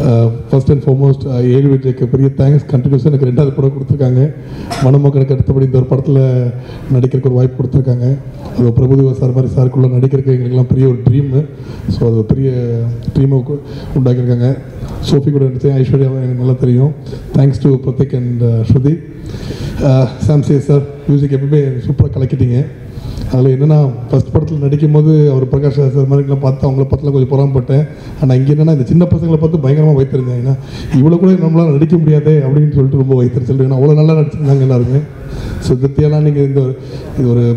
First and foremost ஏழு வீட்டுக்கு பெரிய தேங்க்ஸ் கண்டினியூஸாக எனக்கு ரெண்டாவது படம் கொடுத்துருக்காங்க மணமக்கனுக்கு அடுத்தபடி இந்த ஒரு படத்தில் நடிக்கிறதுக்கு ஒரு வாய்ப்பு கொடுத்துருக்காங்க அது பிரபுதேவா சார் மாதிரி சாருக்குள்ள நடிக்கிறதுக்கு எங்களுக்குலாம் பெரிய ஒரு ட்ரீமு ஸோ அது ஒரு பெரிய ட்ரீமை உண்டாக்கியிருக்காங்க சோஃபி கூட நடித்தேன் ஐஸ்வர்யா எனக்கு நல்லா தெரியும் thanks to Pratheek and Shruti Sam CS sir music எப்பவுமே சூப்பராக கலக்கிட்டீங்க அதில் என்னென்னா ஃபஸ்ட் படத்தில் நடிக்கும் போது அவர் பிரகாஷ் ராஜ் சார் மாதிரிலாம் பார்த்து அவங்கள பார்த்துலாம் கொஞ்சம் புறாமப்பட்டேன் ஆனால் இங்கே என்னென்னா இந்த சின்ன பசங்களை பார்த்து பயங்கரமாக வைத்திருந்தேன் ஏன்னா இவ்வளோ கூட நம்மளால் நடிக்க முடியாதே அப்படின்னு சொல்லிட்டு ரொம்ப வைத்திருச்சல் ஏன்னா அவ்வளோ நல்லா நடிச்சிருந்தாங்க எல்லாருமே ஸோ திருப்தியெல்லாம் நீங்கள் இந்த ஒரு இது ஒரு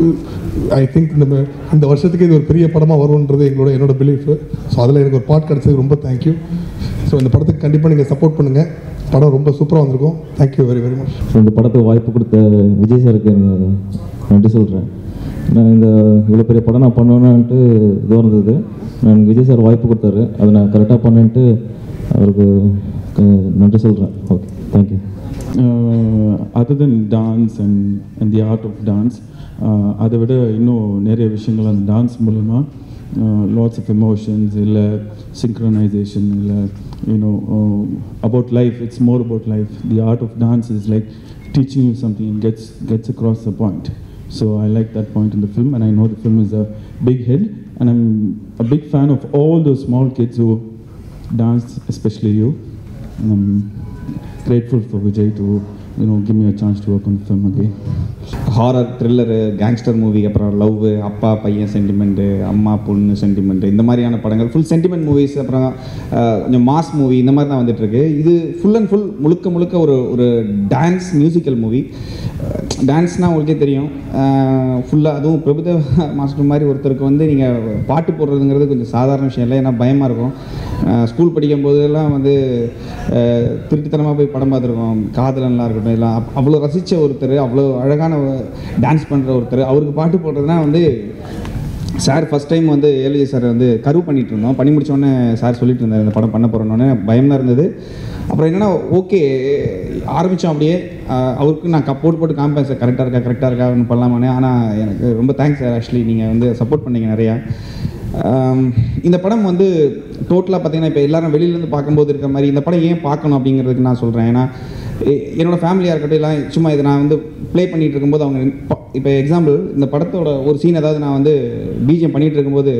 ஐ திங்க் இந்த ம- இந்த வருஷத்துக்கு இது ஒரு பெரிய படமாக வரும்ன்றது எங்களோட என்னோட பிலீஃபு ஸோ அதில் எனக்கு ஒரு பாட் கிடச்சது ரொம்ப தேங்க்யூ ஸோ இந்த படத்துக்கு கண்டிப்பாக நீங்கள் சப்போர்ட் பண்ணுங்கள் படம் ரொம்ப சூப்பராக வந்திருக்கும் thank you very very much so இந்த படத்துக்கு வாய்ப்பு கொடுத்த விஜய் சாருக்கு எனக்கு நன்றி சொல்கிறேன் நான் இந்த இவ்வளோ பெரிய படம் நான் பண்ணணுன்ட்டு இது இருந்தது நான் விஜய் சார் வாய்ப்பு கொடுத்தாரு அதை நான் கரெக்டாக பண்ணேன்ட்டு அவருக்கு க- நன்றி சொல்கிறேன் okay thank you uh, other than dance and, and the art of dance uh, அதை விட இன்னும் நிறைய விஷயங்கள் அந்த டான்ஸ் மூலமா லாட்ஸ் ஆஃப் எமோஷன்ஸ் இல்லை சிங்க்ரனைசேஷன் இல்லை you know about life it's more about life the art of dance is like teaching you something and gets gets across the point. So I like that point in the film, and I know the film is a big hit, and I'm a big fan of all those small kids who dance, especially you. And I'm grateful for Vijay to you know give me a chance to work on the film again. Horror thriller gangster movie அப்புறம் love அப்பா பையன் sentiment அம்மா பொண்ணு sentiment இந்த மாதிரியான படங்கள் full sentiment movies அப்புறம் அஹ், கொஞ்சம் மாஸ் மூவி இந்த மாதிரி தான் வந்துட்டு இருக்கு இது ஃபுல் அண்ட் ஃபுல் முழுக்க முழுக்க ஒரு ஒரு டான்ஸ் மியூசிக்கல் மூவி டான்ஸ்னால் உங்களுக்கே தெரியும் ஃபுல்லாக அதுவும் பிரபுதேவா மாஸ்டர் மாதிரி ஒருத்தருக்கு வந்து நீங்கள் பாட்டு போடுறதுங்கிறது கொஞ்சம் சாதாரண விஷயம் இல்லை ஏன்னா பயமாக இருக்கும் ஸ்கூல் படிக்கும் போதெல்லாம் வந்து அஹ், திருட்டுத்தனமாக போய் படம் பார்த்துருக்கோம் காதலன்லாம் இருக்கட்டும் எல்லாம் அப்- அவ்வளோ ரசித்த ஒருத்தர் அவ்வளோ அழகான டான்ஸ் பண்ணுற ஒருத்தர் அவருக்கு பாட்டு போடுறதுனா வந்து சார் ஃபஸ்ட் டைம் வந்து ஏழுஜி சார் வந்து கரு பண்ணிட்டு இருந்தோம் பண்ணி முடிச்ச உடனே சார் சொல்லிட்டு இருந்தார் இந்த படம் பண்ண போகிறோன்னே பயமாக இருந்தது அப்புறம் என்னன்னா ஓகே ஆரம்பித்தோம் அப்படியே ஆஹ் அவருக்கு நான் போட்டு போட்டு காமிப்பேன் சார் கரெக்டாக இருக்கா கரெக்டாக இருக்கா ஒன்று பண்ணலாமான்னு ஆனால் எனக்கு ரொம்ப தேங்க்ஸ் சார் ஆக்சுவலி நீங்கள் வந்து சப்போர்ட் பண்ணீங்க நிறையா ஆம், இந்த படம் வந்து டோட்டலாக பார்த்தீங்கன்னா இப்போ எல்லாரும் வெளியிலேருந்து பார்க்கும்போது இருக்கிற மாதிரி இந்த படம் ஏன் பார்க்கணும் அப்படிங்கிறதுக்கு நான் சொல்கிறேன் ஏன்னா எ- என்னோட ஃபேமிலியாக இருக்கட்டும் எல்லாம் சும்மா இதை நான் வந்து ப்ளே பண்ணிகிட்டு இருக்கும்போது அவங்க இப்போ எக்ஸாம்பிள் இந்த படத்தோட ஒரு சீன் ஏதாவது நான் வந்து பிஜிஎம் பண்ணிகிட்டு இருக்கும்போது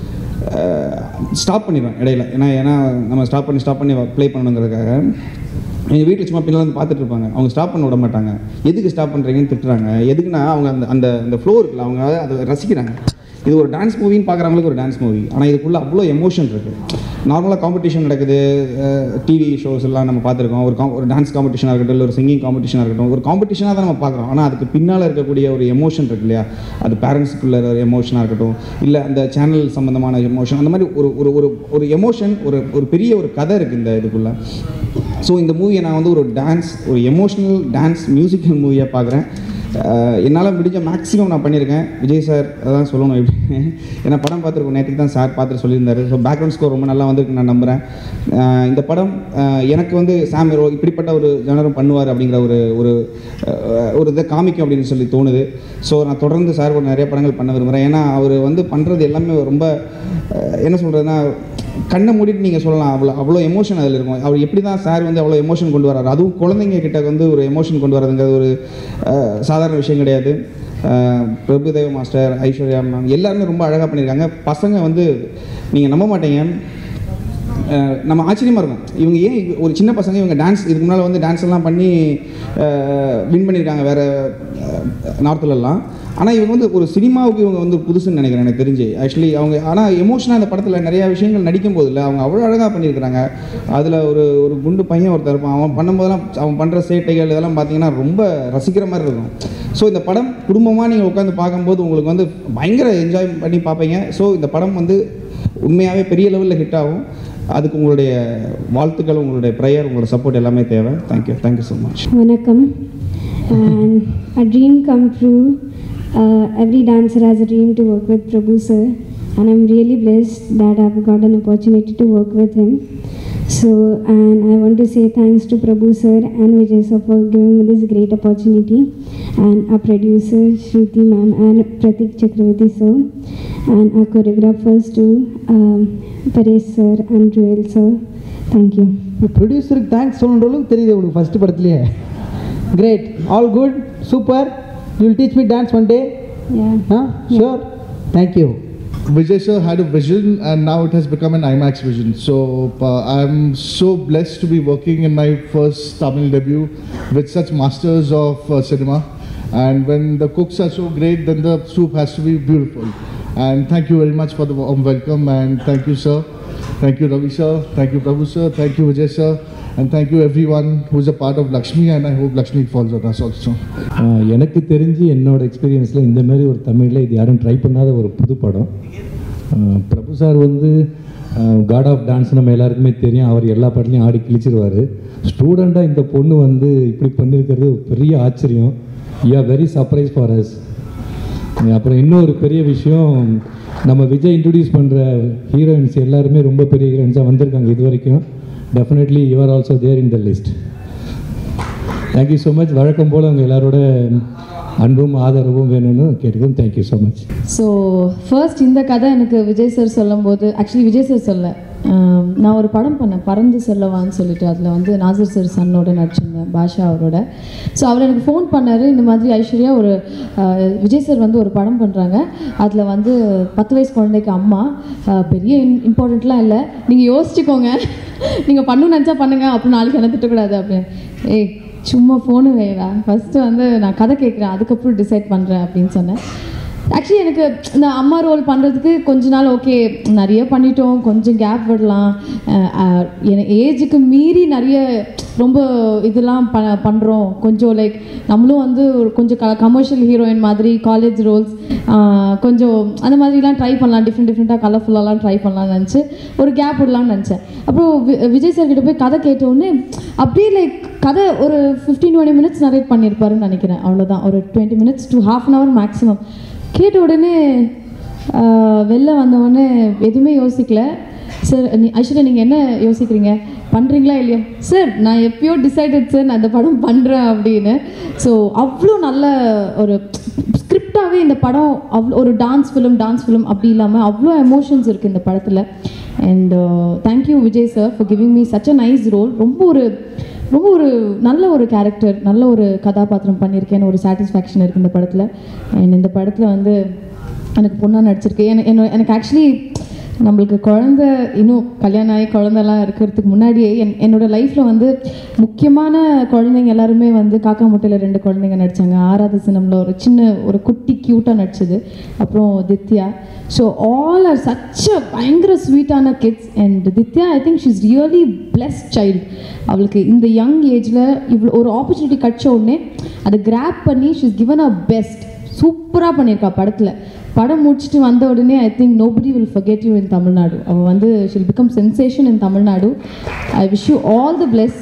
ஸ்டாப் பண்ணிடுவேன் இடையில ஏன்னா ஏன்னா நம்ம ஸ்டாப் பண்ணி ஸ்டாப் பண்ணி ப்ளே பண்ணணுங்கிறதுக்காக எங்கள் வீட்டில் சும்மா பின்னால் வந்து பார்த்துட்டு இருப்பாங்க அவங்க ஸ்டாப் பண்ண விட மாட்டாங்க எதுக்கு ஸ்டாப் பண்ணுறீங்கன்னு திட்டுறாங்க எதுக்குன்னா அவங்க அந்த அந்த அந்த ஃப்ளோ இருக்குல்ல அவங்க அதை ரசிக்கிறாங்க இது ஒரு டான்ஸ் மூவின்னு பார்க்குறவங்களுக்கு ஒரு டான்ஸ் மூவி ஆனால் இதுக்குள்ளே அவ்வளோ எமோஷன் இருக்குது நார்மலாக காம்படிஷன் நடக்குது டிவி ஷோஸ் எல்லாம் நம்ம பார்த்துருக்கோம் ஒரு com- ஒரு டான்ஸ் காம்படிஷனாக இருக்கட்டும் இல்லை ஒரு சிங்கிங் காம்படிஷனாக இருக்கட்டும் ஒரு காம்படிஷனாக தான் நம்ம பார்க்குறோம் ஆனால் அதுக்கு பின்னால் இருக்கக்கூடிய ஒரு எமோஷன் இருக்கு இல்லையா அது பேரண்ட்ஸுக்குள்ள ஒரு எமோஷனாக இருக்கட்டும் இல்லை அந்த சேனல் சம்மந்தமான எமோஷன் அந்த மாதிரி ஒரு ஒரு ஒரு ஒரு எமோஷன் ஒரு ஒரு பெரிய ஒரு கதை இருக்குது இந்த இதுக்குள்ளே ஸோ இந்த மூவியை நான் வந்து ஒரு டான்ஸ் ஒரு எமோஷ்னல் டான்ஸ் மியூசிக்கல் மூவியாக பார்க்குறேன் என்னால் முடிஞ்ச மேக்ஸிமம் நான் பண்ணியிருக்கேன் விஜய் சார் அதான் சொல்லணும் எப்படி ஏன்னா படம் பார்த்துருக்கோம் நேற்றுக்கு தான் சார் பார்த்துட்டு சொல்லியிருந்தாரு ஸோ பேக்ரவுண்ட் ஸ்கோர் ரொம்ப நல்லா வந்திருக்கு நான் நம்புகிறேன் அஹ் இந்த படம் அஹ் எனக்கு வந்து சாம் ஹீரோ இப்படிப்பட்ட ஒரு ஜனரம் பண்ணுவார் அப்படிங்கிற ஒரு ஒரு அஹ் ஒரு இதை காமிக்கும் அப்படின்னு சொல்லி தோணுது ஸோ நான் தொடர்ந்து சார் கூட நிறைய படங்கள் பண்ண விரும்புகிறேன் ஏன்னா அவர் வந்து பண்ணுறது எல்லாமே ரொம்ப அஹ் என்ன சொல்கிறதுனா கண்ணை மூடிட்டு நீங்கள் சொல்லலாம் அவ்வளோ அவ்வளோ எமோஷன் அதில் இருக்கும் அவர் எப்படி தான் சார் வந்து அவ்வளோ எமோஷன் கொண்டு வராரு அதுவும் குழந்தைங்க கிட்ட வந்து ஒரு எமோஷன் கொண்டு வரதுங்கிறது ஒரு அஹ், சாதாரண விஷயம் கிடையாது அஹ், பிரபுதேவ மாஸ்டர் ஐஸ்வர்யா மேம் எல்லாருமே ரொம்ப அழகாக பண்ணியிருக்காங்க பசங்க வந்து நீங்கள் நம்ப மாட்டீங்க அஹ், நம்ம ஆச்சரியமாக இருக்கும் இவங்க ஏன் இவ- ஒரு சின்ன பசங்க இவங்க டான்ஸ் இதுக்கு முன்னால் வந்து டான்ஸ் எல்லாம் பண்ணி வின் பண்ணியிருக்காங்க வேறு நார்த்துலலாம் ஆனால் இவங்க வந்து ஒரு சினிமாவுக்கு இவங்க வந்து புதுசுன்னு நினைக்கிறேன் எனக்கு தெரிஞ்சு ஆக்சுவலி அவங்க ஆனால் எமோஷனாக அந்த படத்தில் நிறையா விஷயங்கள் நடிக்கும் போதில்ல அவங்க அவ்வளோ அழகாக பண்ணியிருக்கிறாங்க அதில் ஒரு ஒரு குண்டு பையன் ஒருத்தர் இருப்பான் அவன் பண்ணும்போதெல்லாம் அவன் பண்ணுற சேட்டைகள் இதெல்லாம் பார்த்தீங்கன்னா ரொம்ப ரசிக்கிற மாதிரி இருக்கும் ஸோ இந்த படம் குடும்பமாக நீங்கள் உட்காந்து பார்க்கும்போது உங்களுக்கு வந்து பயங்கர என்ஜாய் பண்ணி பார்ப்பீங்க ஸோ இந்த படம் வந்து உண்மையாகவே பெரிய லெவலில் ஹிட் ஆகும் அதுக்கு உங்களுடைய வாழ்த்துக்கள் உங்களுடைய ப்ரேயர் உங்களோட சப்போர்ட் எல்லாமே தேவை தேங்க்யூ தேங்க்யூ ஸோ மச் வணக்கம் and a dream come true uh, every dancer has a dream to work with prabhu sir and i'm really blessed that i've got an opportunity to work with him so and i want to say thanks to prabhu sir and vijay sir for giving me this great opportunity and our producer shruti ma'am and pratik chakravarti sir and our choreographers too um, paresh sir and joel sir thank you ப்ரொடியூசருக்கு thanks சொல்லணுன்ற அளவுக்கு தெரியுது உங்களுக்கு first படத்துலேயே great all good super you will teach me dance one day yeah ah sure thank you Vijay sir had a vision and now it has become an IMAX vision. So uh, I'm so blessed to be working in my first Tamil debut with such masters of uh, cinema. And when the cooks are so great, then the soup has to be beautiful. And thank you very much for the warm welcome and thank you sir. Thank you Ravi sir. Thank you Prabhu sir. Thank you Vijay sir. And thank you everyone who is a part of Lakshmi and I hope Lakshmi falls on us also. ஆஹ் எனக்கு தெரிஞ்சு என்னோட எக்ஸ்பீரியன்ஸில் இந்த மாதிரி ஒரு தமிழில் இது யாரும் ட்ரை பண்ணாத ஒரு புது படம் ஆஹ் பிரபு சார் வந்து காட் ஆஃப் டான்ஸ் நம்ம எல்லாருக்குமே தெரியும் அவர் எல்லா பாட்டுலையும் ஆடி கிழிச்சிருவார் ஸ்டூடெண்ட்டாக இந்த பொண்ணு வந்து இப்படி பண்ணியிருக்கிறது ஒரு பெரிய ஆச்சரியம் you are very surprise for us அப்புறம் இன்னொரு பெரிய விஷயம் நம்ம விஜய் இன்ட்ரடியூஸ் பண்ணுற ஹீரோயின்ஸ் எல்லாருமே ரொம்ப பெரிய ஹீரோயின்ஸாக வந்திருக்காங்க இது வரைக்கும் definitely you are also there in the list thank you so much வழக்கம் போல் அவங்க எல்லாரோட அன்பும் ஆதரவும் வேணும்னு கேட்டுக்கிறோம் thank you so much so first இந்த கதை எனக்கு விஜய் சார் சொல்லும்போது ஆக்சுவலி விஜய் சார் சொல்ல ஆம், நான் ஒரு படம் பண்ணேன் பறந்து செல்லவான்னு சொல்லிட்டு அதில் வந்து நாசர் சார் சன்னோட நடிச்சிருந்தேன் பாஷா அவரோட ஸோ அவர் எனக்கு ஃபோன் பண்ணார் இந்த மாதிரி ஐஸ்வர்யா ஒரு ஆஹ், விஜய் சார் வந்து ஒரு படம் பண்ணுறாங்க அதில் வந்து பத்து வயசு குழந்தைக்கு அம்மா ஆஹ், பெரிய இன் இம்பார்ட்டண்ட்லாம் இல்லை நீங்கள் யோசிச்சுக்கோங்க நீங்கள் பண்ணணும்னு நினச்சா பண்ணுங்க அப்புறம் நாளைக்கு என்ன திட்டக்கூடாது அப்படின்னு ஏய் சும்மா ஃபோனு வேடா ஃபஸ்ட்டு வந்து நான் கதை கேட்குறேன் அதுக்கப்புறம் டிசைட் பண்ணுறேன் அப்படின்னு சொன்னேன் ஆக்சுவலி எனக்கு இந்த அம்மா ரோல் பண்ணுறதுக்கு கொஞ்ச நாள் ஓகே நிறைய பண்ணிட்டோம் கொஞ்சம் கேப் விடலாம் என் ஏஜுக்கு மீறி நிறைய ரொம்ப இதெல்லாம் ப பண்ணுறோம் கொஞ்சம் லைக் நம்மளும் வந்து ஒரு கொஞ்சம் க கமர்ஷியல் ஹீரோயின் மாதிரி காலேஜ் ரோல்ஸ் கொஞ்சம் அந்த மாதிரிலாம் ட்ரை பண்ணலாம் டிஃப்ரெண்ட் டிஃப்ரெண்ட்டாக கலர்ஃபுல்லாலாம் ட்ரை பண்ணலாம்னு நினச்சி ஒரு கேப் விடலாம்னு நினச்சேன் அப்புறம் வி- விஜய் சார் கிட்ட போய் கதை கேட்ட உடனே அப்படியே லைக் கதை ஒரு ஃபிஃப்டீன் டுவெண்ட்டி மினிட்ஸ் நரேட் பண்ணியிருப்பாருன்னு நினைக்கிறேன் அவ்வளோதான் ஒரு twenty minutes to half an hour maximum கேட்ட உடனே ஆஹ், வெளில வந்த உடனே எதுவுமே யோசிக்கல சார் நீ ஐஸ்வர்யா நீங்கள் என்ன யோசிக்கிறீங்க பண்ணுறீங்களா இல்லையா சார் நான் எப்பயோ டிசைடட் சார் நான் இந்த படம் பண்ணுறேன் அப்படின்னு ஸோ அவ்வளோ நல்ல ஒரு ஸ்கிரிப்டாகவே இந்த படம் அவ்வளோ ஒரு டான்ஸ் ஃபிலிம் டான்ஸ் ஃபிலிம் அப்படி இல்லாமல் அவ்வளோ எமோஷன்ஸ் இருக்குது இந்த படத்தில் and thank you Vijay sir for giving me such a nice role ரொம்ப ஒரு ரொம்ப ஒரு நல்ல ஒரு கேரக்டர் நல்ல ஒரு கதாபாத்திரம் பண்ணியிருக்கேன்னு ஒரு சாட்டிஸ்ஃபேக்ஷன் இருக்குது இந்த படத்தில் அண்ட் இந்த படத்தில் வந்து எனக்கு பொண்ணாக நடிச்சிருக்கு எனக்கு என்ன எனக்கு ஆக்சுவலி நம்மளுக்கு குழந்த இன்னும் கல்யாணம் ஆகி குழந்தெல்லாம் இருக்கிறதுக்கு முன்னாடியே என் என்னோட லைஃப்பில் வந்து முக்கியமான குழந்தைங்க எல்லாருமே வந்து காக்கா முட்டையில் ரெண்டு குழந்தைங்க நடித்தாங்க ஆறாவது சினமில் ஒரு சின்ன ஒரு குட்டி க்யூட்டாக நடிச்சது அப்புறம் Dithya so all are such a பயங்கர ஸ்வீட்டான kids and Dithya I think she's really blessed child அவளுக்கு இந்த யங் ஏஜில் இவ்வளோ ஒரு ஆப்பர்ச்சுனிட்டி கிடச்ச உடனே அதை கிராப் பண்ணி ஷீஸ் கிவன் அ பெஸ்ட் சூப்பராக பண்ணியிருக்கா படத்தில் படம் முடிச்சுட்டு வந்த உடனே I think nobody will forget you in Tamil Nadu அவள் வந்து she'll become sensation in Tamil Nadu I wish you all the bless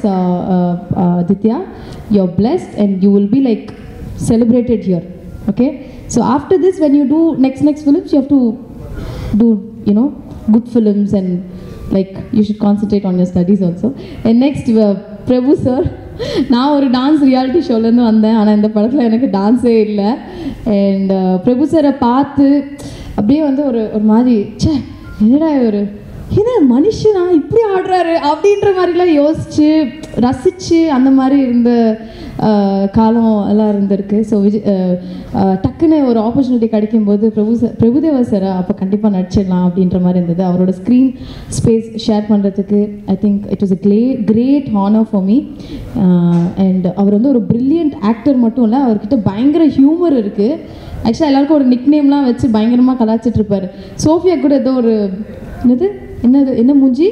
Dithya you are blessed and you will be like celebrated here okay so after this when you do next next films you have to do you know good films and like you should concentrate on your studies also and next uh, Prabhu sir நான் ஒரு dance reality ஷோலேருந்து வந்தேன் ஆனால் இந்த படத்தில் எனக்கு டான்ஸே இல்லை and பிரபு சாரை பார்த்து அப்படியே வந்து ஒரு ஒரு மாதிரி ச்சே என்னடா ஒரு என்ன மனுஷனா இப்படி ஆடுறாரு அப்படின்ற மாதிரிலாம் யோசிச்சு ரசித்து அந்த மாதிரி இருந்த ஆஹ், காலம் எல்லாம் இருந்திருக்கு ஸோ விஜய் ஆஹ், ஆஹ், டக்குன்னு ஒரு ஆப்பர்ச்சுனிட்டி கிடைக்கும்போது பிரபு சார் பிரபுதேவா சார் அப்போ கண்டிப்பாக நடிச்சிடலாம் அப்படின்ற மாதிரி இருந்தது அவரோட ஸ்க்ரீன் ஸ்பேஸ் ஷேர் பண்ணுறதுக்கு I think it was a clay great honour for me and அவர் வந்து ஒரு பிரில்லியன்ட் ஆக்டர் மட்டும் இல்லை அவர்கிட்ட பயங்கர ஹியூமர் இருக்குது ஆக்சுவலாக எல்லாருக்கும் ஒரு நிக் நேம்லாம் வச்சு பயங்கரமாக கலாச்சிட்டு இருப்பாரு சோஃபியா கூட ஏதோ ஒரு என்னது என்னது என்ன மூஞ்சி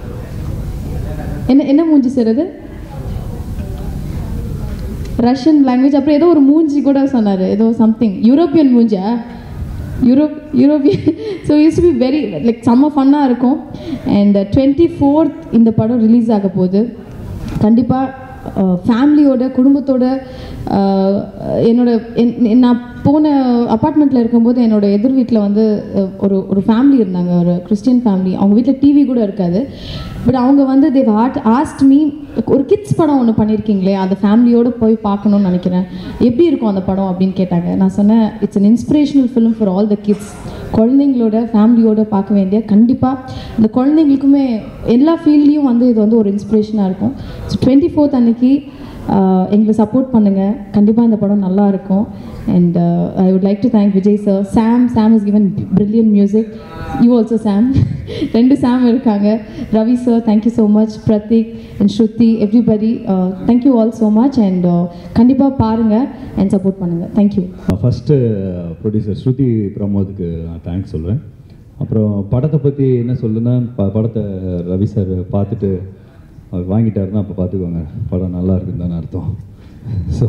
என்ன என்ன மூஞ்சி சார் அது ரஷ்யன் லாங்குவேஜ் அப்புறம் ஏதோ ஒரு மூஞ்சி கூட சொன்னார் ஏதோ சம்திங் யூரோப்பியன் மூஞ்சா Europe European so used to be very like செம்ம ஃபன்னாக இருக்கும் அண்ட் டுவெண்ட்டி ஃபோர்த் இந்த படம் ரிலீஸ் ஆக போகுது கண்டிப்பாக ஃபேமிலியோட குடும்பத்தோட அஹ், என்னோட என்- என் நான் போன அப்பார்ட்மெண்ட்டில் இருக்கும்போது என்னோட எதிர் வீட்டில் வந்து அஹ், ஒரு ஒரு ஃபேமிலி இருந்தாங்க ஒரு கிறிஸ்டியன் ஃபேமிலி அவங்க வீட்டில் டிவி கூட இருக்காது பட் அவங்க வந்து தேவ் ஆர்ட் ஆஸ்ட் மீ ஒரு கிட்ஸ் படம் ஒன்று பண்ணியிருக்கீங்களே அந்த ஃபேமிலியோடு போய் பார்க்கணும்னு நினைக்கிறேன் எப்படி இருக்கும் அந்த படம் அப்படின்னு கேட்டாங்க நான் சொன்னேன் it's an inspirational film for all the kids குழந்தைங்களோட ஃபேமிலியோட பார்க்க வேண்டிய கண்டிப்பாக இந்த குழந்தைங்களுக்குமே எல்லா ஃபீல்ட்லேயும் வந்து இது வந்து ஒரு இன்ஸ்பிரேஷனாக இருக்கும் ஸோ டுவெண்ட்டி ஃபோர்த் அன்னைக்கு ஆஹ், எங்களை சப்போர்ட் பண்ணுங்கள் கண்டிப்பாக இந்த படம் நல்லா இருக்கும் and I would like to thank Vijay sir Sam Sam is given brilliant music you also Sam ரெண்டு சாம் இருக்காங்க Ravi sir thank you so much Pratheek and Shruti everybody thank you all so much and கண்டிப்பாக பாருங்கள் அண்ட் சப்போர்ட் பண்ணுங்கள் தேங்க்யூ ஃபஸ்ட்டு ப்ரொடியூசர் ஸ்ருதி பிரமோதுக்கு நான் தேங்க்ஸ் சொல்கிறேன் அப்புறம் படத்தை பற்றி என்ன சொல்லுன்னா ப படத்தை ரவி சார் பார்த்துட்டு அவர் வாங்கிட்டாருன்னா அப்போ பார்த்துக்கோங்க படம் நல்லா இருக்குன்னு தானே அர்த்தம் ஸோ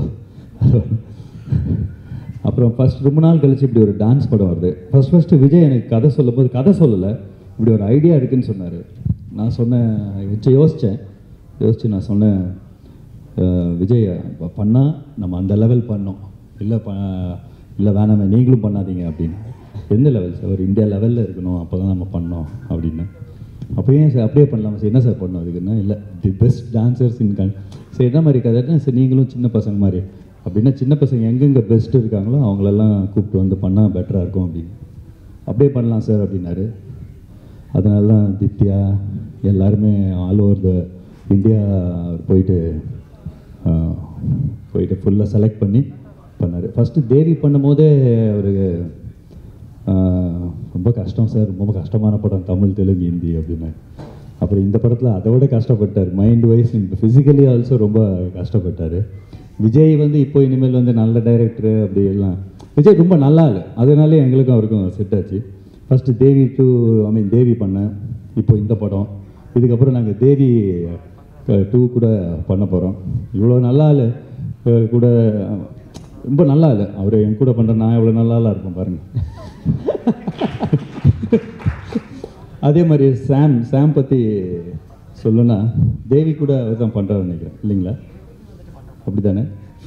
அப்புறம் ஃபர்ஸ்ட் ரொம்ப நாள் கழிச்சு இப்படி ஒரு டான்ஸ் படம் வருது ஃபர்ஸ்ட் ஃபஸ்ட்டு விஜய் எனக்கு கதை சொல்லும்போது கதை சொல்லலை இப்படி ஒரு ஐடியா இருக்குன்னு சொன்னார் நான் சொன்னேன் வச்சு யோசித்தேன் யோசித்து நான் சொன்னேன் அஹ் விஜய் பண்ணால் நம்ம அந்த லெவல் பண்ணோம் இல்லை ப இல்லை வேணாமே நீங்களும் பண்ணாதீங்க அப்படின்னு எந்த லெவல் சார் ஒரு இந்தியா லெவலில் இருக்கணும் அப்போ தான் நம்ம பண்ணோம் அப்படின்னு அப்போ ஏன் சார் அப்படியே பண்ணலாமா சார் என்ன சார் பண்ணோம் அதுக்குன்னா இல்லை தி பெஸ்ட் டான்சர்ஸ் இன் கன் சரி என்ன மாதிரி கதைன்னா சார் நீங்களும் சின்ன பசங்க மாதிரி அப்படின்னா சின்ன பசங்க எங்கெங்கே பெஸ்ட் இருக்காங்களோ அவங்களெல்லாம் கூப்பிட்டு வந்து பண்ணால் பெட்டராக இருக்கும் அப்படின்னு அப்படியே பண்ணலாம் சார் அப்படின்னாரு அதனால தான் தித்யா எல்லாருமே ஆல் ஓவர் த இந்தியா போயிட்டு ஆஹ், போயிட்டு ஃபுல்லாக செலக்ட் பண்ணி பண்ணார் ஃபஸ்ட்டு தேவி பண்ணும்போதே அவருக்கு ஆஹ், ரொம்ப கஷ்டம் சார் ரொம்ப கஷ்டமான படம் தமிழ் தெலுங்கு ஹிந்தி அப்படின்னு அப்புறம் இந்த படத்தில் அதை விட கஷ்டப்பட்டார் மைண்ட் வைஸ் ஃபிசிக்கலி ஆல்சோ ரொம்ப கஷ்டப்பட்டார் விஜய் வந்து இப்போ இனிமேல் வந்து நல்ல டைரக்டர் அப்படி எல்லாம் விஜய் ரொம்ப நல்லா இல்லை அதனாலே எங்களுக்கும் அவருக்கும் செட் ஆச்சு ஃபஸ்ட்டு தேவி டூ ஐ மீன் தேவி பண்ணேன் இப்போ இந்த படம் இதுக்கப்புறம் நாங்கள் தேவி டூ கூட பண்ண போகிறோம் இவ்வளோ நல்லா இல்லை அஹ் கூட ரொம்ப நல்லா இல்லை அவர் என் கூட பண்ணுற நான் எவ்வளோ நல்லா இருப்பேன் பாருங்கள் அதே மாதிரி சாம் சாம் பற்றி சொல்லணும்னா தேவி கூட அவர் தான் பண்ணுறாரு நினைக்கிறேன் இல்லைங்களா அப்படி தானே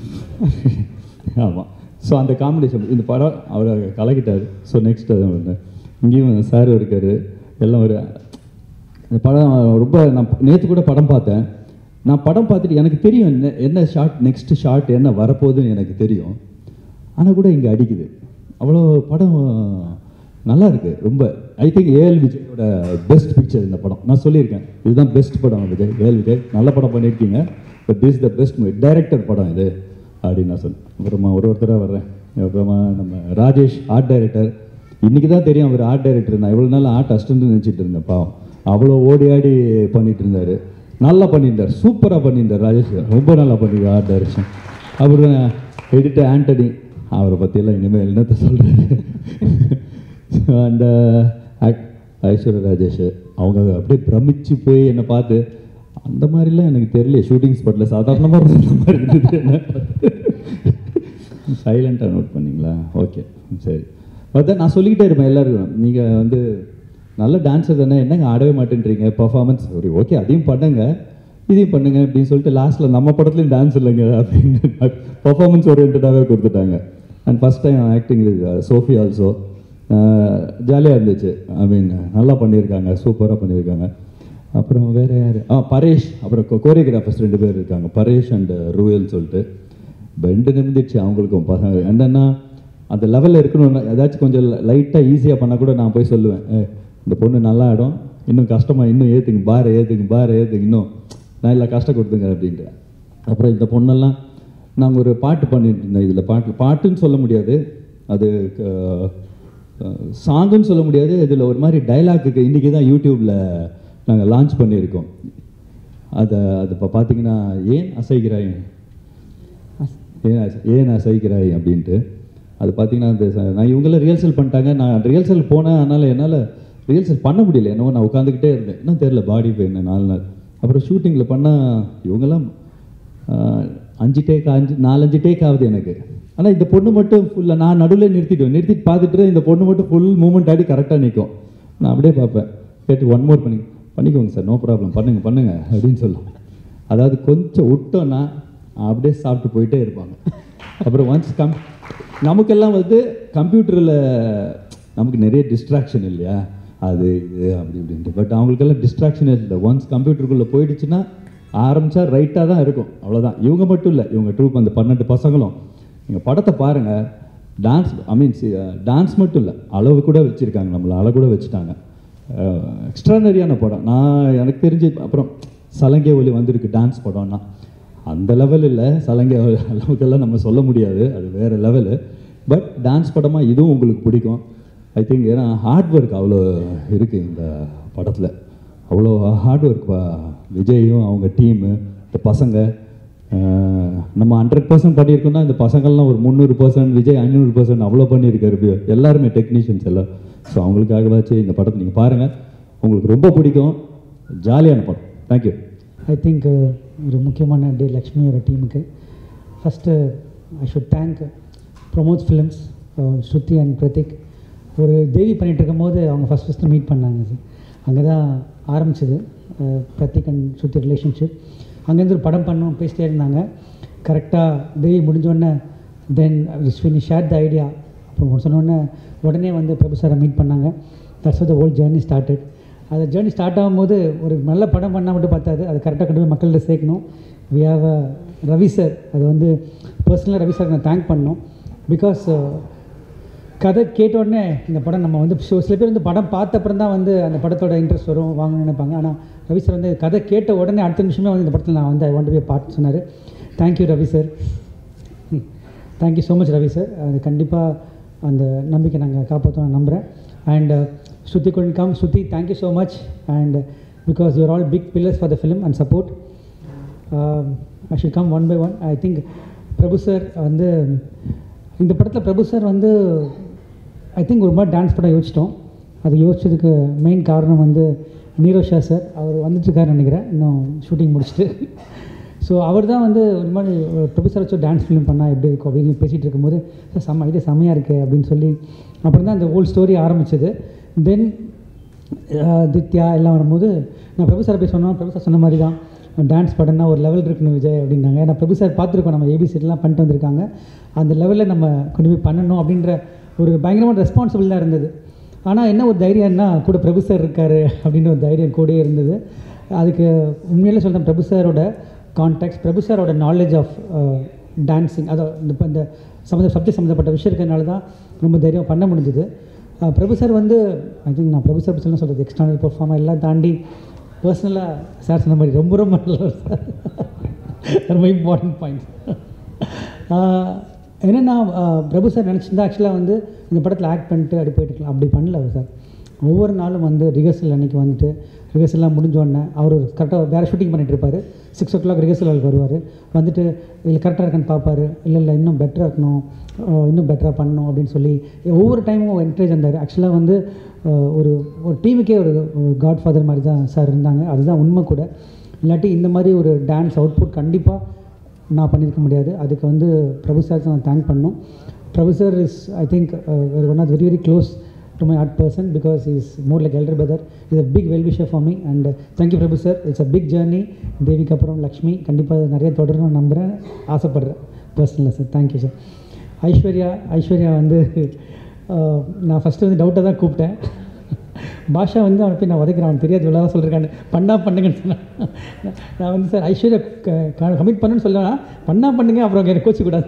ஆமாம் ஸோ அந்த காம்பினேஷன் இந்த படம் அவர் கலக்கிட்டார் ஸோ நெக்ஸ்ட் அது வந்து இங்கேயும் சார் இருக்கார் எல்லாம் ஒரு இந்த படம் ரொம்ப நான் நேற்று கூட படம் பார்த்தேன் நான் படம் பார்த்துட்டு எனக்கு தெரியும் என்ன என்ன ஷார்ட் நெக்ஸ்ட் ஷார்ட் என்ன வரப்போகுதுன்னு எனக்கு தெரியும் ஆனால் கூட இங்கே அடிக்குது அவ்வளோ படம் நல்லா இருக்கு ரொம்ப ஐ திங்க் ஏஎல் விஜயோட பெஸ்ட் பிக்சர் இந்த படம் நான் சொல்லியிருக்கேன் இதுதான் பெஸ்ட் படம் விஜய் ஏஎல் விஜய் நல்ல படம் பண்ணியிருக்கீங்க but this the best director படம் இது அப்படின்னு நான் சொன்னேன் அப்புறமா ஒரு ஒருத்தராக வர்றேன் அப்புறமா நம்ம ராஜேஷ் ஆர்ட் டைரக்டர் இன்றைக்கி தான் தெரியும் அவர் ஆர்ட் டைரக்டர் நான் இவ்வளோ நாள் ஆர்ட் அசிஸ்டன்ட் நினச்சிட்டு இருந்தேன் பாவம் அவ்வளோ ஓடி ஆடி பண்ணிட்டு இருந்தார் நல்லா பண்ணியிருந்தார் சூப்பராக பண்ணியிருந்தார் ராஜேஷ் ரொம்ப நல்லா பண்ணியிருக்கார் ஆர்ட் டைரக்ஷன் அப்புறம் எடிட்டர் ஆண்டனி அவரை பற்றியெல்லாம் இனிமேல் என்னத்தை சொல்கிறது அந்த ஐஸ்வர்யா ராஜேஷ் அவங்க அப்படியே பிரமிச்சு போய் என்னை பார்த்து அந்த மாதிரிலாம் எனக்கு தெரியல ஷூட்டிங் ஸ்பாட்டில் சாதாரணமாக இருந்த மாதிரி இருந்தது என்ன சைலண்ட்டாக நோட் பண்ணீங்களா ஓகே சரி அதான் நான் சொல்லிக்கிட்டே இருப்பேன் எல்லாருக்கும் நீங்கள் வந்து நல்ல டான்ஸர் தானே என்னங்க ஆடவே மாட்டேன்றீங்க பர்ஃபார்மன்ஸ் சரி ஓகே அதையும் பண்ணுங்க இதையும் பண்ணுங்க அப்படின்னு சொல்லிட்டு லாஸ்ட்டில் நம்ம படத்துலையும் டான்ஸ் இல்லைங்க அப்படின்னு பர்ஃபார்மன்ஸ் ஓரியன்டாகவே கொடுத்துட்டாங்க and first time acting Sophie also ஜாலியாக இருந்துச்சு ஐ மீன் நல்லா பண்ணியிருக்காங்க சூப்பராக பண்ணியிருக்காங்க அப்புறம் வேறு யார் ஆ பரேஷ் அப்புறம் கோரியோகிராஃபர்ஸ் ரெண்டு பேர் இருக்காங்க பரேஷ் அண்ட் ரூயல்னு சொல்லிட்டு பெண்டு நிமிந்துச்சு அவங்களுக்கும் பசங்க என்னன்னா அந்த லெவலில் இருக்கணும்னா ஏதாச்சும் கொஞ்சம் லைட்டாக ஈஸியாக பண்ணால் கூட நான் போய் சொல்லுவேன் "ஏ, இந்த பொண்ணு நல்லா ஆடும் இன்னும் கஷ்டமாக இன்னும் ஏற்றுங்க பாரை ஏற்றுங்க பாரை ஏற்றுங்க இன்னும் நான் இல்லை கஷ்டம் கொடுத்துங்க அப்படின்ட்டு அப்புறம் இந்த பொண்ணெல்லாம் நாங்கள் ஒரு பாட்டு பண்ணிட்டு இருந்தோம் இதில் பாட்டு பாட்டுன்னு சொல்ல முடியாது அது சாங்குன்னு சொல்ல முடியாது இதில் ஒரு மாதிரி டைலாக்குக்கு இன்றைக்கி தான் யூடியூப்பில் நாங்கள் லான்ச் பண்ணியிருக்கோம் அதை அது இப்போ பார்த்தீங்கன்னா ஏன் அசைகிறாய் ஏன் அசை- ஏன் அசைக்கிறாய் அப்படின்ட்டு அது பார்த்தீங்கன்னா அந்த ச- நான் இவங்களாம் ரிஹர்சல் பண்ணிட்டாங்க நான் ரிஹர்சல் போனேன் அதனால் என்னால் ரிஹர்சல் பண்ண முடியல என்னவோ நான் உட்காந்துக்கிட்டே இருந்தேன் இன்னும் தெரில பாடி பெயின் நாலு நாள் அப்புறம் ஷூட்டிங்கில் பண்ணால் இவங்கெல்லாம் ஆஹ், அஞ்சு டேக் அஞ்சு நாலஞ்சு டேக் ஆகுது எனக்கு ஆனால் இந்த பொண்ணு மட்டும் ஃபுல்லாக நான் நடுவில் நிறுத்திடுவேன் நிறுத்திட்டு பார்த்துட்டு இந்த பொண்ணு மட்டும் ஃபுல் மூமெண்ட் ஆடி கரெக்டாக நிற்கும் நான் அப்படியே பார்ப்பேன் கேட்டு ஒன் மோர் பண்ணி பண்ணிக்கோங்க சார் நோ ப்ராப்ளம் பண்ணுங்க பண்ணுங்க அப்படின்னு சொல்லும் அதாவது கொஞ்சம் விட்டோன்னா அப்படியே சாப்பிட்டு போயிட்டே இருப்பாங்க அப்புறம் ஒன்ஸ் கம் நமக்கெல்லாம் வந்து கம்ப்யூட்டரில் நமக்கு நிறைய டிஸ்ட்ராக்ஷன் இல்லையா அது இது அப்படி இப்படின்ட்டு பட் அவங்களுக்கெல்லாம் டிஸ்ட்ராக்ஷனே இல்லை ஒன்ஸ் கம்ப்யூட்டருக்குள்ளே போயிடுச்சுன்னா ஆரம்பித்தா ரைட்டாக தான் இருக்கும் அவ்வளோதான் இவங்க மட்டும் இல்லை இவங்க ட்ரூப் அந்த பன்னெண்டு பசங்களும் நீங்கள் படத்தை பாருங்கள் டான்ஸ் ஐ மீன் டான்ஸ் மட்டும் இல்லை அளவு கூட வச்சுருக்காங்க நம்மளை அளவு கூட வச்சுட்டாங்க எக்ஸ்ட்ரானரியான படம் நான் எனக்கு தெரிஞ்சு அப்புறம் சலங்கை ஒலி வந்திருக்கு டான்ஸ் படம்னா அந்த லெவல் இல்லை சலங்கை அளவுக்கெல்லாம் நம்ம சொல்ல முடியாது அது வேறு லெவலு பட் டான்ஸ் படமாக இதுவும் உங்களுக்கு பிடிக்கும் ஐ திங்க் ஏன்னா ஹார்ட் ஒர்க் அவ்வளோ இருக்குது இந்த படத்தில் அவ்வளோ ஹார்ட் ஒர்க் விஜயும் அவங்க டீமு இந்த பசங்க அஹ், நம்ம ஹண்ட்ரட் பர்சன்ட் பண்ணியிருக்கோம்னா இந்த பசங்கள்லாம் ஒரு முந்நூறு பர்சன்ட் விஜய் ஐநூறு பர்சன்ட் அவ்வளோ பண்ணியிருக்காரு எல்லாருமே டெக்னீஷியன்ஸ் எல்லாம் ஸோ அவங்களுக்காகவாச்சும் இந்த படத்தை நீங்கள் பாருங்கள் உங்களுக்கு ரொம்ப பிடிக்கும் ஜாலியான படம் தேங்க்யூ ஐ திங்க் ஒரு முக்கியமான டே லக்ஷ்மியோட டீமுக்கு first I should thank Pramod films Shruti and Pratheek ஒரு தேவி பண்ணிகிட்டு இருக்கும்போது அவங்க ஃபஸ்ட் ஃபஸ்ட்டு மீட் பண்ணாங்க சார் அங்கே தான் ஆரம்பிச்சது அஹ், பிரதீக் அண்ட் ஸ்ருதி ரிலேஷன்ஷிப் அங்கேருந்து ஒரு படம் பண்ணோம் பேசிட்டே இருந்தாங்க கரெக்டாக தேவி முடிஞ்சோடனே தென் ஸ்வினி ஷேர் த ஐடியா அப்புறம் சொன்னோடனே உடனே வந்து பிரபு சாரை மீட் பண்ணாங்க that's the whole journey started அது ஜேர்னி ஸ்டார்ட் ஆகும்போது ஒரு நல்ல படம் பண்ணால் மட்டும் பார்த்தாது அது கரெக்டாக கொண்டு போய் மக்கள்கிட்ட சேர்க்கணும் வி ஹாவ் ரவி சார் அது வந்து பர்சனலாக ரவி சார் நான் தேங்க் பண்ணோம் பிகாஸ் கதை கேட்ட உடனே இந்த படம் நம்ம வந்து ஷோ சில பேர் வந்து படம் பார்த்த அப்புறம் தான் வந்து அந்த படத்தோட இன்ட்ரெஸ்ட் வரும் வாங்கணும்னு நினைப்பாங்க ஆனால் ரவி சார் வந்து கதை கேட்ட உடனே அடுத்த நிமிஷமே வந்து இந்த படத்தில் நான் வந்து ஐ வாண்ட் பி பார்ட் சொன்னார் thank you Ravi sir thank you so much Ravi sir அது கண்டிப்பாக அந்த நம்பிக்கை நாங்கள் காப்பாற்றோம் நான் நம்புகிறேன் and Shruti good and come Shruti thank you so much and because you are all big pillars for the film and support I should come one by one I think Prabhu sir வந்து இந்த படத்தில் பிரபு சார் வந்து ஐ திங்க் ஒரு மாதிரி டான்ஸ் படம் யோசிச்சிட்டோம் அது யோசிச்சதுக்கு மெயின் காரணம் வந்து நீரோஷா சார் அவர் வந்துட்டுருக்காருன்னு நினைக்கிறேன் இன்னும் ஷூட்டிங் முடிச்சுட்டு ஸோ அவர் தான் வந்து ஒரு மாதிரி ஒரு பிரபு சார் வச்சு டான்ஸ் ஃபிலிம் பண்ணால் எப்படி இருக்கும் அப்படின்னு பேசிகிட்டு இருக்கும்போது சார் செம்ம ஐடியா செம்மையாக இருக்குது அப்படின்னு சொல்லி அப்புறம் தான் அந்த ஹோல் ஸ்டோரி ஆரம்பிச்சது தென் தித்யா எல்லாம் வரும்போது நான் பிரபு சார் போய் சொன்னோம் பிரபு சார் சொன்ன மாதிரி தான் டான்ஸ் படம்னா ஒரு லெவல் இருக்கணும் விஜய் அப்படின்னாங்க ஏன்னா பிரபு சார் பார்த்துருக்கோம் நம்ம ஏபிசிலாம் பண்ணிட்டு வந்திருக்காங்க அந்த லெவலில் நம்ம கொண்டு போய் பண்ணணும் அப்படின்ற ஒரு பயங்கரமான ரெஸ்பான்சிபிள் தான் இருந்தது ஆனால் என்ன ஒரு தைரியம்னா கூட பிரபு சார் இருக்கார் அப்படின்ற ஒரு தைரியம் கூடயே இருந்தது அதுக்கு உண்மையிலே சொல்கிறேன் பிரபு சாரோட கான்டாக்ட்ஸ் பிரபு சாரோட நாலேஜ் ஆஃப் டான்ஸிங் அதை இந்த இப்போ இந்த சம்மந்த சப்ஜெக்ட் சம்மந்தப்பட்ட விஷயம் இருக்கிறதுனால தான் ரொம்ப தைரியம் பண்ண முடிஞ்சுது அஹ் பிரபு சார் வந்து ஐ திங்க் நான் பிரபு சார் பற்றி சொல்கிறது எக்ஸ்டர்னல் பெர்ஃபார்மர் எல்லாம் தாண்டி பர்சனலாக சார் சொன்ன மாதிரி ரொம்ப ரொம்ப நல்ல சார் ரொம்ப இம்பார்ட்டன்ட் பாயிண்ட் என்னென்னா பிரபு சார் நினச்சிருந்தா ஆக்சுவலாக வந்து இந்த படத்தில் ஆக்ட் பண்ணிட்டு அப்படி போயிட்டு இருக்கலாம் அப்படி பண்ணல அவர் சார் ஒவ்வொரு நாளும் வந்து ரிஹர்சல் அன்றைக்கி வந்துட்டு ரிஹர்சல்லாம் முடிஞ்ச உடனே அவர் ஒரு கரெக்டாக வேறு ஷூட்டிங் பண்ணிட்டு இருப்பார் சிக்ஸ் ஓ கிளாக் ரிஹர்சல் வருவார் வந்துட்டு இல்லை கரெக்டாக இருக்கான்னு பார்ப்பாரு இல்லை இல்லை இன்னும் பெட்டராக இருக்கணும் அஹ் இன்னும் பெட்டராக பண்ணணும் அப்படின்னு சொல்லி ஒவ்வொரு டைமும் என்கரேஜ் இருந்தார் ஆக்சுவலாக வந்து அஹ் ஒரு ஒரு டீமுக்கே ஒரு காட் ஃபாதர் மாதிரி தான் சார் இருந்தாங்க அதுதான் உண்மை கூட இல்லாட்டி இந்த மாதிரி ஒரு டான்ஸ் அவுட்புட் கண்டிப்பாக நான் பண்ணியிருக்க முடியாது அதுக்கு வந்து பிரபு சாருக்கு நான் தேங்க் பண்ணோம் Prabhu sir is I think one of very very close to my art person because is more like elder brother is a big well wisher for me and thank you Prabhu sir it's a big journey தேவிக்கு அப்புறம் லக்ஷ்மி கண்டிப்பாக நிறைய தொடரணும்னு நம்புகிறேன் ஆசைப்பட்றேன் பர்சனலாக sir thank you sir Aishwarya Aishwarya வந்து அஹ், நான் ஃபஸ்ட்டு வந்து டவுட்டாக தான் கூப்பிட்டேன் பாஷா வந்து அவனை போய் நான் உதைக்கிறேன் அவன் தெரியாது இவ்வளோ சொல்லியிருக்கான்னு பண்ணா பண்ணுங்கன்னு சொன்னான் நான் வந்து சார் ஐஸ்வர்யா கமிட் பண்ணுன்னு சொல்லுவேன் பண்ணா பண்ணுங்க அப்புறம் எனக்கு கோச்சிக்கூடாது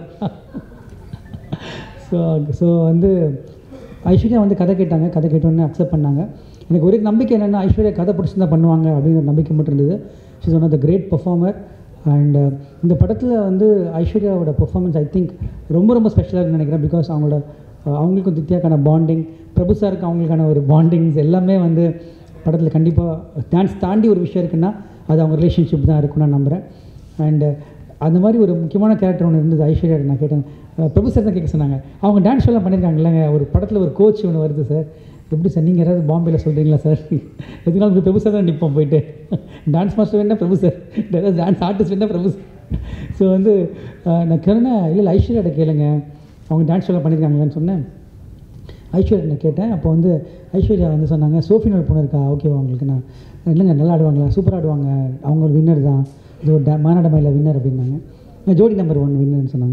ஸோ ஸோ வந்து ஐஸ்வர்யா வந்து கதை கேட்டாங்க கதை கேட்டோன்னே அக்செப்ட் பண்ணாங்க எனக்கு ஒரே நம்பிக்கை என்னென்னா ஐஸ்வர்யா கதை பிடிச்சிருந்தா பண்ணுவாங்க அப்படிங்கிற நம்பிக்கை மட்டும் இருந்தது she's one of the great performer and இந்த படத்தில் வந்து ஐஸ்வர்யாவோட பெர்ஃபார்மன்ஸ் ஐ திங்க் ரொம்ப ரொம்ப ஸ்பெஷலாக இருக்குன்னு நினைக்கிறேன் பிகாஸ் அவங்களோட அஹ், அவங்களுக்கும் தித்யாக்கான பாண்டிங் பிரபு சாருக்கு அவங்களுக்கான ஒரு பாண்டிங்ஸ் எல்லாமே வந்து படத்தில் கண்டிப்பாக டான்ஸ் தாண்டி ஒரு விஷயம் இருக்குன்னா அது அவங்க ரிலேஷன்ஷிப் தான் இருக்கும்னு நான் நம்புகிறேன் அண்டு அந்த மாதிரி ஒரு முக்கியமான கேரக்டர் ஒன்று இருந்தது ஐஸ்வர்யா நான் கேட்டேன் அஹ் பிரபு சார் தான் கேட்க சொன்னாங்க அவங்க டான்ஸ் ஷோலாம் பண்ணியிருக்காங்க இல்லைங்க ஒரு படத்தில் ஒரு கோச் ஒன்று வருது சார் எப்படி சார் நீங்கள் யாராவது பாம்பேயில் சொல்கிறீங்களா சார் எதுனாலும் போய் பிரபு சார் தான் நிற்போம் போயிட்டு டான்ஸ் மாஸ்டர் வேணா பிரபு சார் டான்ஸ் ஆர்டிஸ்ட் வேணா பிரபு சார் ஸோ வந்து அஹ் நான் கேட்டேன் இல்லை இல்லை ஐஸ்வர்யாட்ட கேளுங்க அவங்க டான்ஸ் ஷோலாம் பண்ணியிருக்காங்களான்னு சொன்னேன் ஐஸ்வர்யா நான் கேட்டேன் அப்போ வந்து ஐஸ்வர்யா வந்து சொன்னாங்க சோஃபினோட பொண்ணு இருக்கா ஓகேவா உங்களுக்கு நான் இல்லைங்க நல்லா ஆடுவாங்களா சூப்பராக ஆடுவாங்க அவங்க ஒரு வின்னர் தான் இது ஒரு டே மாநாட மயில வின்னர் அப்படின்னாங்க நான் ஜோடி நம்பர் ஒன் வின்னர்னு சொன்னாங்க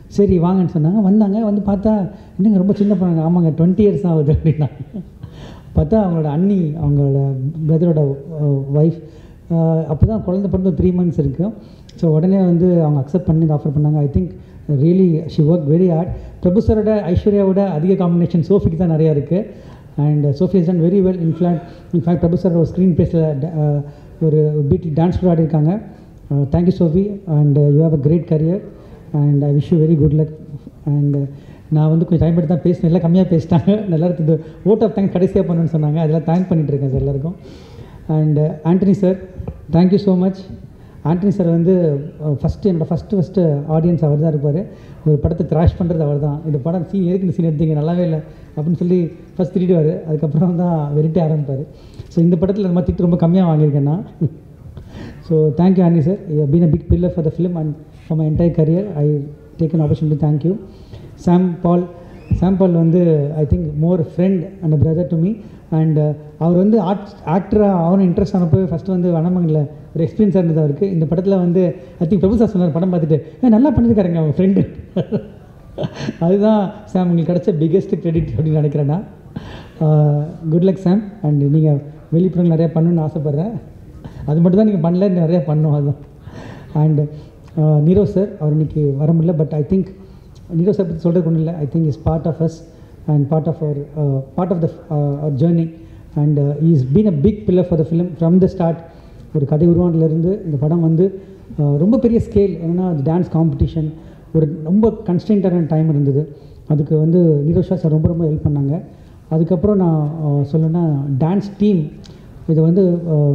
சரி வாங்கன்னு சொன்னாங்க வந்தாங்க வந்து பார்த்தா என்னங்க ரொம்ப சின்ன பொண்ணாங்க ஆமாங்க டுவெண்ட்டி இயர்ஸ் ஆகுது அப்படின்னாங்க பார்த்தா அவங்களோட அண்ணி அவங்களோட பிரதரோட ஒய்ஃப் அப்போ தான் குழந்தை பிறந்து த்ரீ மந்த்ஸ் இருக்குது ஸோ உடனே வந்து அவங்க அக்செப்ட் பண்ணி ஆஃபர் பண்ணாங்க I think really she work very hard Prabhu சாரோட ஐஸ்வர்யாவோட அதிக காம்பினேஷன் சோஃபிக்கு தான் நிறையா இருக்குது and Sophie is done very well in fact in fact Prabhu sir ஒரு ஸ்க்ரீன் பேஸில் ஒரு பீட் டான்ஸ் கூட ஆடிருக்காங்க thank you Sophie and you have a great career and I wish you very good luck and நான் வந்து கொஞ்சம் டைம் எடுத்து தான் பேசினேன் எல்லாம் கம்மியாக பேசிட்டாங்க எல்லாருக்கும் இது ஓட் ஆஃப் தேங்க்ஸ் கடைசியாக பண்ணணும்னு சொன்னாங்க அதெல்லாம் தேங்க் பண்ணிட்டு இருக்கேன் சார் எல்லாருக்கும் and Antony sir thank you so much Antony sir வந்து ஃபஸ்ட்டு என்னோடய ஃபஸ்ட்டு ஃபஸ்ட்டு ஆடியன்ஸ் அவர் தான் இருப்பார் ஒரு படத்தை கிராஷ் பண்ணுறது அவர் தான் இந்த படம் சீன் எதுக்கு இந்த சீன் எடுத்தீங்க நல்லாவே இல்லை அப்படின்னு சொல்லி ஃபஸ்ட் திட்டிடுவார் அதுக்கப்புறம் தான் வெறிட்டே ஆரம்பிப்பார் ஸோ இந்த படத்தில் இந்த மாதிரி திட்டு ரொம்ப கம்மியாக வாங்கியிருக்கேன் நான் so thank you Andy sir been a big pillar for the film and for my entire career I take an opportunity thank you Sam Paul Sam Paul வந்து I think more friend and brother to me and அவர் வந்து art ஆக்டராக அவரும் interest ஆனப்போ first வந்து வனமங்கல ஒரு எக்ஸ்பீரியன்ஸாக இருந்தது அவருக்கு இந்த படத்தில் வந்து ஐ திங்க் பிரபு சார் சொன்னார் படம் பார்த்துட்டு "ஏய், நல்லா பண்ணியிருக்காருங்க அவங்க ஃப்ரெண்டு அதுதான் சாம் உங்களுக்கு கிடைச்ச பிக்கெஸ்ட் கிரெடிட் அப்படின்னு நினைக்கிறேன் நான் குட் லக் சாம் அண்ட் நீங்கள் வெளிப்புறங்கள் நிறையா பண்ணணும்னு ஆசைப்பட்றேன் அது மட்டும் தான் நீங்கள் பண்ணல இன்னும் நிறையா பண்ணணும் அதுதான் அண்ட் நீரோ சார் அவர் இன்னைக்கு வர முடியல but I think Nero sir பற்றி சொல்கிறதுக்கு ஒன்றும் இல்லை I think is part of us and part of our part of the our journey and is been a big pillar for the film from the start ஒரு கதை உருவானதுலேருந்து இந்த படம் வந்து uh, ரொம்ப பெரிய ஸ்கேல் என்னென்னா டான்ஸ் காம்படிஷன் ஒரு ரொம்ப கன்ஸ்டன்டான டைம் இருந்தது அதுக்கு வந்து நீரோஷா சார் ரொம்ப ரொம்ப ஹெல்ப் பண்ணாங்க அதுக்கப்புறம் நான் uh, சொல்லணும்னா டான்ஸ் டீம் இதை வந்து uh,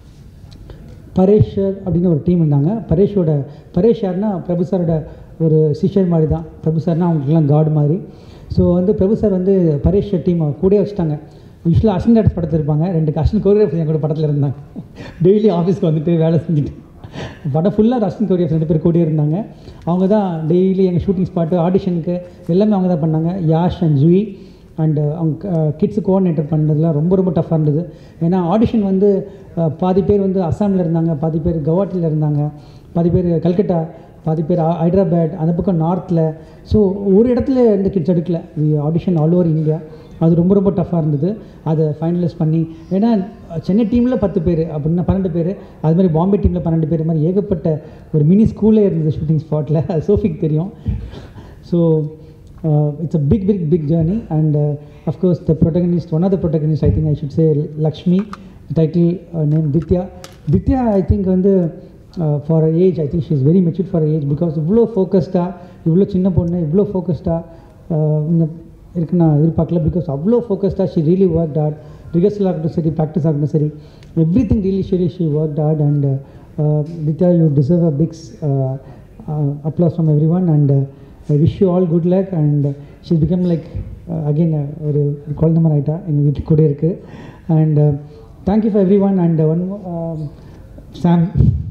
பரேஷர் அப்படின்னு ஒரு டீம் இருந்தாங்க பரேஷோட பரேஷ் யாருன்னா பிரபு சாரோட ஒரு சிஷ்யர் மாதிரி தான் பிரபு சார்னா அவங்களுக்குலாம் காட் மாதிரி ஸோ வந்து பிரபு சார் வந்து பரேஷ் டீம் கூடயே வச்சுட்டாங்க யூஸ்வலாக அசின் டான்ஸ் படத்தில் இருப்பாங்க ரெண்டு அசின் கோரியோகிராஃபர் என் கூட படத்தில் இருந்தாங்க டெய்லி ஆஃபீஸ்க்கு வந்துட்டு வேலை செஞ்சுட்டு படம் ஃபுல்லாக அசின் கோரியோகிராஃபர் ரெண்டு பேர் கூடயே இருந்தாங்க அவங்க தான் டெய்லி எங்கள் ஷூட்டிங் ஸ்பாட்டு ஆடிஷனுக்கு எல்லாமே அவங்க தான் பண்ணாங்க யாஷ் அண்ட் ஜூயி அண்டு அவங்க கிட்ஸு கோஆர்டினேட்டர் பண்ணதுலாம் ரொம்ப ரொம்ப டஃப்பாக இருந்தது ஏன்னா ஆடிஷன் வந்து அஹ், பாதி பேர் வந்து அஸ்ஸாமில் இருந்தாங்க பாதி பேர் கவுஹாட்டியில் இருந்தாங்க பாதி பேர் கல்கட்டா பாதி பேர் ஹை- ஹைதராபாத் அந்த பக்கம் நார்த்தில் ஸோ ஒரு இடத்துல இந்த கிட்ஸ் எடுக்கல ஆடிஷன் ஆல் ஓவர் இந்தியா அது ரொம்ப ரொம்ப டஃப்பாக இருந்தது அதை ஃபைனலைஸ் பண்ணி ஏன்னா சென்னை டீமில் பத்து பேர் அப்படின்னா பன்னெண்டு பேர் அது மாதிரி பாம்பே டீமில் பன்னெண்டு பேர் மாதிரி ஏகப்பட்ட ஒரு மினி ஸ்கூல்லே இருந்தது ஷூட்டிங் ஸ்பாட்டில் அது சோஃபிக்கு தெரியும் so uh, it's a big, big, big journey. And uh, of course, the protagonist, one of the protagonists, I think I should say Lakshmi, the title uh, name Ditya. Ditya, I think, வந்து uh, for her age, I think she is very matured for her age because இவ்வளோ ஃபோக்கஸ்டாக இவ்வளோ சின்ன பொண்ணு இவ்வளோ ஃபோக்கஸ்டாக இந்த இருக்கு நான் எதிர்பார்க்கல பிகாஸ் அவ்வளோ ஃபோக்கஸ்டாக she really work hard rehearsal ஆகட்டும் சரி ப்ராக்டிஸ் ஆகட்டும் சரி everything really she she work hard and Dithya you deserve a big applause from everyone and I wish you all good luck and she become like again ஒரு குழந்த மாதிரி ஆகிட்டா எங்கள் வீட்டுக்கு கூட இருக்குது and thank you for everyone and one Sam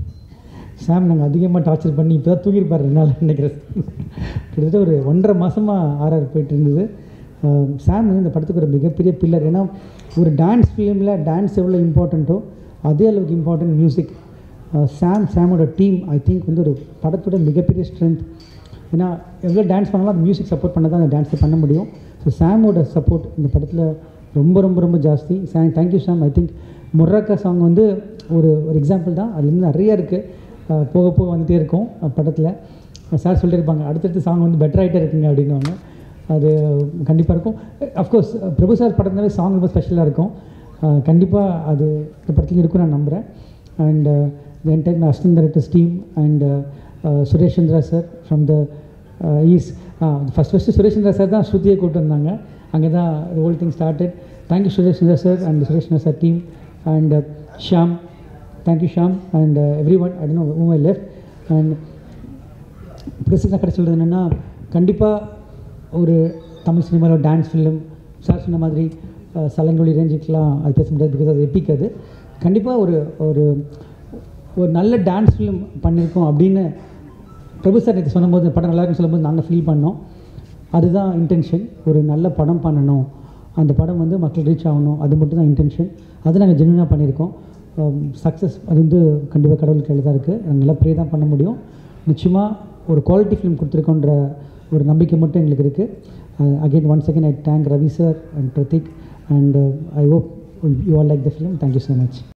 Sam நாங்கள் அதிகமாக டார்ச்சர் பண்ணி இப்போ தான் தூங்கியிருப்பார் ரெண்டு நாள் நினைக்கிறேன் கிட்டத்தட்ட ஒரு ஒன்றரை மாதமாக ஆர்ஆர் போயிட்டு இருந்தது அஹ் சாம் வந்து இந்த படத்துக்கு ஒரு மிகப்பெரிய பில்லர் ஏன்னா ஒரு டான்ஸ் ஃபிலிமில் டான்ஸ் எவ்வளோ இம்பார்ட்டண்ட்டோ அதே அளவுக்கு இம்பார்ட்டன்ட் மியூசிக் சாம் சாமோட டீம் ஐ திங்க் வந்து ஒரு படத்தோட மிகப்பெரிய ஸ்ட்ரென்த் ஏன்னா எவ்வளோ டான்ஸ் பண்ணாலும் அந்த மியூசிக் சப்போர்ட் பண்ணால் தான் அந்த டான்ஸை பண்ண முடியும் ஸோ சாமோட சப்போர்ட் இந்த படத்தில் ரொம்ப ரொம்ப ரொம்ப ஜாஸ்தி Sam thank you Sam I think முர்ராக்கா சாங் வந்து ஒரு ஒரு எக்ஸாம்பிள் தான் அதுலேருந்து நிறைய இருக்குது போக போக வந்துகிட்டே இருக்கும் படத்தில் சார் சொல்லியிருப்பாங்க அடுத்தடுத்த சாங் வந்து பெட்டர் ஆகிட்டே இருக்குங்க அப்படின்னுவாங்க அது கண்டிப்பாக இருக்கும் அஃப்கோர்ஸ் பிரபு சார் படத்தினாலே சாங் ரொம்ப ஸ்பெஷலாக இருக்கும் கண்டிப்பாக அது இந்த படத்துலையும் இருக்கும் நான் நம்புகிறேன் and the entire assistant directors team and Suresh Chandra sir from the is first first Suresh Chandra sir தான் ஸ்ருதியை கூப்பிட்டு வந்தாங்க அங்கே தான் whole thing started thank you Suresh Chandra sir and Suresh Chandra sir team and Sham thank you Sham and everyone I know who my left and பேசிக்காக கடை சொல்கிறது என்னென்னா கண்டிப்பாக ஒரு தமிழ் சினிமாவில் டான்ஸ் ஃபிலிம் சார் சொன்ன மாதிரி அஹ், சலங்கொலி ரேஞ்சுக்கெலாம் அது பேச முடியாது பிகாஸ் அது எப்பிக் அது கண்டிப்பாக ஒரு ஒரு ஒரு நல்ல டான்ஸ் ஃபிலிம் பண்ணியிருக்கோம் அப்படின்னு பிரபு சார் நேற்று சொன்னபோது இந்த படம் நல்லா இருக்குன்னு சொல்லும்போது நாங்கள் ஃபீல் பண்ணோம் அதுதான் இன்டென்ஷன் ஒரு நல்ல படம் பண்ணணும் அந்த படம் வந்து மக்கள் ரீச் ஆகணும் அது மட்டும் தான் இன்டென்ஷன் அது நாங்கள் ஜென்யூனாக பண்ணியிருக்கோம் சக்ஸஸ் அது வந்து கண்டிப்பாக கடவுள் கையில் தான் இருக்குது நாங்கள் நல்லா ப்ரே தான் பண்ண முடியும் நிச்சயமாக ஒரு குவாலிட்டி ஃபிலிம் கொடுத்துருக்கோன்ற ஒரு நம்பிக்கை மட்டும் எங்களுக்கு இருக்குது again once again I thank Ravi sir and Pratheek and I hope you all like the film thank you so much